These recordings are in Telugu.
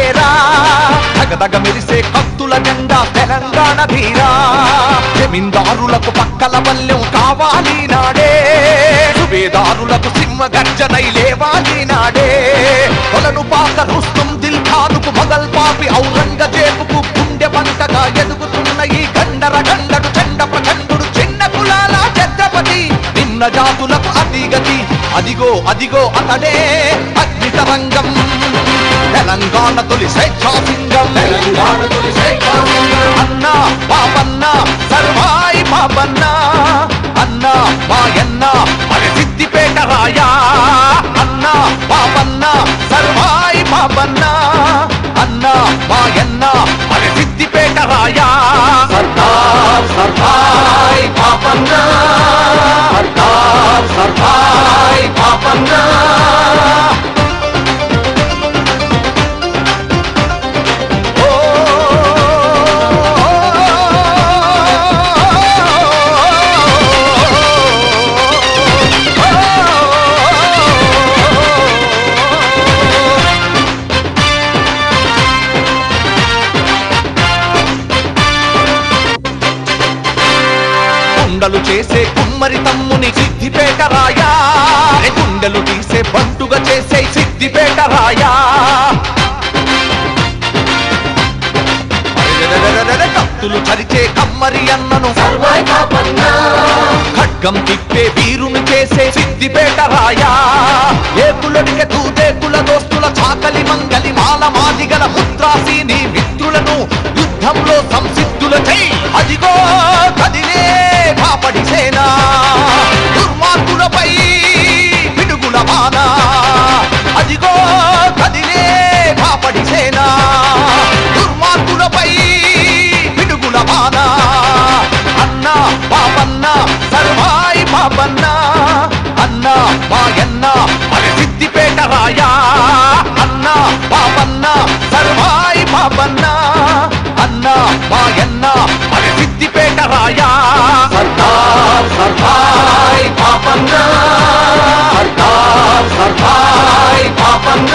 నాడేరా తగదగ మెరిసే కత్తుల జెండా తెలంగాణ ధీరా జమీందారులకు పక్కల బల్యం కావాలి నాడే సుబేదారులకు సింహ గర్జనై లేవాలి నాడే కొలను పాక రుస్తుం దిల్ ఖానుకు మొగల్ పాపి ఔరంగజేబుకు గుండె పంటగా ఎదుగుతున్న ఈ గండర గండడు చండ ప్రచండుడు చిన్న కులాల ఛత్రపతి నిమ్న జాతులకు అతిగతి అదిగో అదిగో అతడే అగ్ని తరంగం తెలంగాణ తొలి స్వేచ్ఛాసింగం తెలంగాణ తొలి స్వేచ్ఛాసింగం అన్న పాపన్న సర్వాయి పాపన్న అన్న మాయన్న మరి సిద్దిపేట రాయా అన్న పాపన్న సర్వాయి పాపన్న అన్న మాయన్న మరి సిద్దిపేట రాయా సర్దార్ సర్వాయి పాపన్న సర్దార్ సర్వాయి పాపన్న కుండలు చేసే కుమ్మరి తమ్ముని సిద్దిపేట రాయా అరే కుండలు తీసే బంటుగా చేసే సిద్దిపేట రాయా అరెరెరెరెరెరె కత్తులు చరిచే కమ్మరి అన్నను ఖడ్గం తిప్పే వీరుని చేసే సిద్దిపేట రాయా ఏకులడిగ దూదేకుల దోస్తుల చాకలి మంగలి మాల మాదిగల ముద్రాసీని మిత్రులను యుద్ధంలో సంసిద్ధుల చై అదిగో కదిలే కాపడి సేన దుర్మార్గులపై పిడుగుల వాన అదిగో కదిలే కాపడి సేన దుర్మార్గులపై పిడుగుల వాన అన్న పాపన్న సర్వాయి పాపన్న అన్న మాయన్న మరి సిద్దిపేట రాయా అన్న పాపన్న సర్వాయి పాపన్న అన్న మాయన్న మరి సిద్దిపేట రాయా సర్దార్ సర్వాయి పాపన్న సర్దార్ సర్వాయి పాపన్న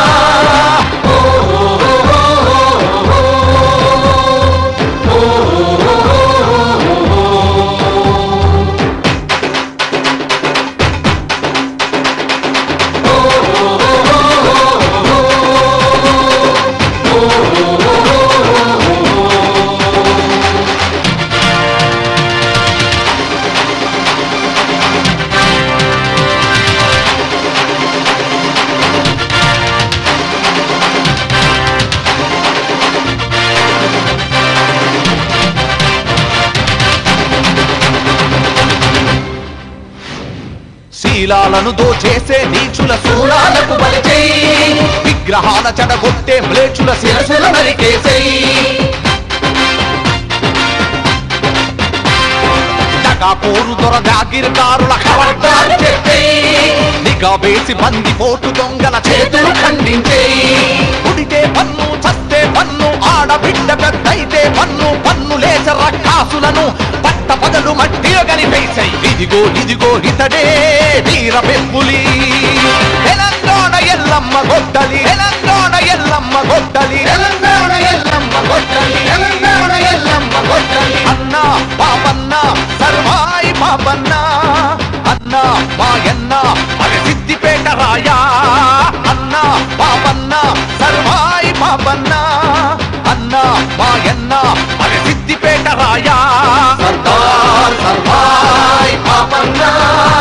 శీలాలను దోచేసే నీచుల శూలాలకు బలిచేయి విగ్రహాల చెడగొట్టే మ్లేచుల శిరసుల నరికేసేయి పోరు దొర జాగిరిదారుల ఖబర్దారు చెప్పేయి నిఘా వేసి బంది పోటు దొంగల చేతులు ఖండించేయి ఉడితే పన్ను చస్తే పన్ను ఆడబిడ్డ పెద్దయితే పన్ను పన్ను లేచ రక్కాసులను పట్ట పగలు మట్టిలో కనిపేసాయి ఇదిగో ఇదిగో ఇతడే వీర పెప్పులి తెలంగాణ ఎల్లమ్మ గొడ్డలి తెలంగాణ ఎల్లమ్మ గొడ్డలి తెలంగాణ ఎల్లమ్మ గొడ్డలి తెలంగాణ ఎల్లమ్మ గొడ్డలి అన్న పాపన్న సర్వాయి పాపన్న అన్న మాయన్న మరి సిద్దిపేట రాయా అన్న పాపన్న సర్వాయి పాపన్న అన్న మాయన్న మరి సిద్దిపేట రాయా సర్దార్ సర్వాయి పాపన్న